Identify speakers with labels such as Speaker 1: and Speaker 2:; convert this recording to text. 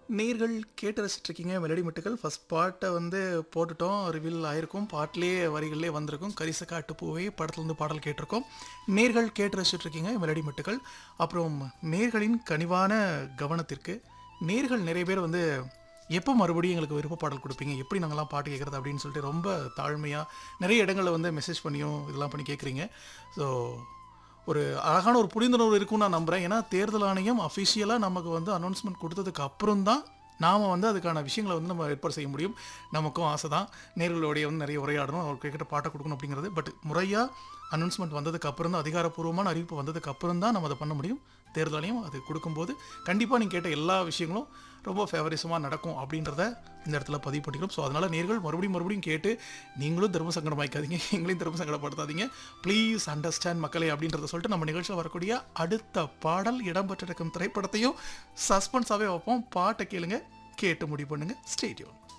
Speaker 1: நேர்கள் கேட்டு ரசிச்சிட்டு இருக்கீங்க மெலடி மெட்டுகள் ஃபர்ஸ்ட் பாட்டை வந்து போட்டுட்டோம் ரிவீல் ஆயிருக்கும் பாட்டிலே வரிகளிலே வந்திருக்கும் கரிச காட்டு பூவே படத்துலேருந்து பாடல் கேட்டிருக்கோம் நேர்கள் கேட்டு ரசிச்சிட்டு இருக்கீங்க மெலடி மெட்டுகள் அப்புறம் நேர்களின் கனிவான கவனத்திற்கு நேர்கள் நிறைய பேர் வந்து எப்போ மறுபடியும் எங்களுக்கு விருப்ப பாடல் கொடுப்பீங்க எப்படி நாங்கள்லாம் பாட்டு கேட்குறது அப்படின்னு சொல்லிட்டு ரொம்ப தாழ்மையாக நிறைய இடங்களில் வந்து மெசேஜ் பண்ணியும் இதெல்லாம் பண்ணி கேட்குறீங்க ஸோ ஒரு அழகான ஒரு புரிந்துணர்வு இருக்கும்னு நான் நம்புகிறேன் ஏன்னா தேர்தல் ஆணையம் அஃபிஷியலாக நமக்கு வந்து அனௌன்ஸ்மெண்ட் கொடுத்ததுக்கு அப்புறம் தான் நாம் வந்து அதுக்கான விஷயங்களை வந்து நம்ம ஏற்பாடு செய்ய முடியும் நமக்கும் ஆசை தான் நேர்களோடைய வந்து நிறைய உரையாடணும் அவருக்கு கிட்ட பாட்டை கொடுக்கணும் அப்படிங்கிறது பட் முறையாக அனௌன்ஸ்மெண்ட் வந்ததுக்கு அப்புறம் தான் அதிகாரப்பூர்வமான அறிவிப்பு வந்ததுக்கு அப்புறம் தான் நம்ம அதை பண்ண முடியும் தேர்தல் ஆணையம் அது கொடுக்கும்போது கண்டிப்பாக நீங்கள் கேட்ட எல்லா விஷயங்களும் ரொம்ப ஃபேவரிசமாக நடக்கும் அப்படின்றத இந்த இடத்துல பதிவு பண்ணிக்கிறோம் ஸோ அதனால் நேர்கள் மறுபடியும் மறுபடியும் கேட்டு நீங்களும் தர்ம சங்கடமாய்க்காதீங்க எங்களையும் தர்ம சங்கடப்படுத்தாதீங்க ப்ளீஸ் அண்டர்ஸ்டாண்ட் மக்களே அப்படின்றத சொல்லிட்டு நம்ம நிகழ்ச்சியில் வரக்கூடிய அடுத்த பாடல் இடம்பெற்றிருக்கும் திரைப்படத்தையும் சஸ்பென்ஸாகவே வைப்போம் பாட்டை கேளுங்க கேட்டு முடிவு பண்ணுங்க ஸ்டேடியோன்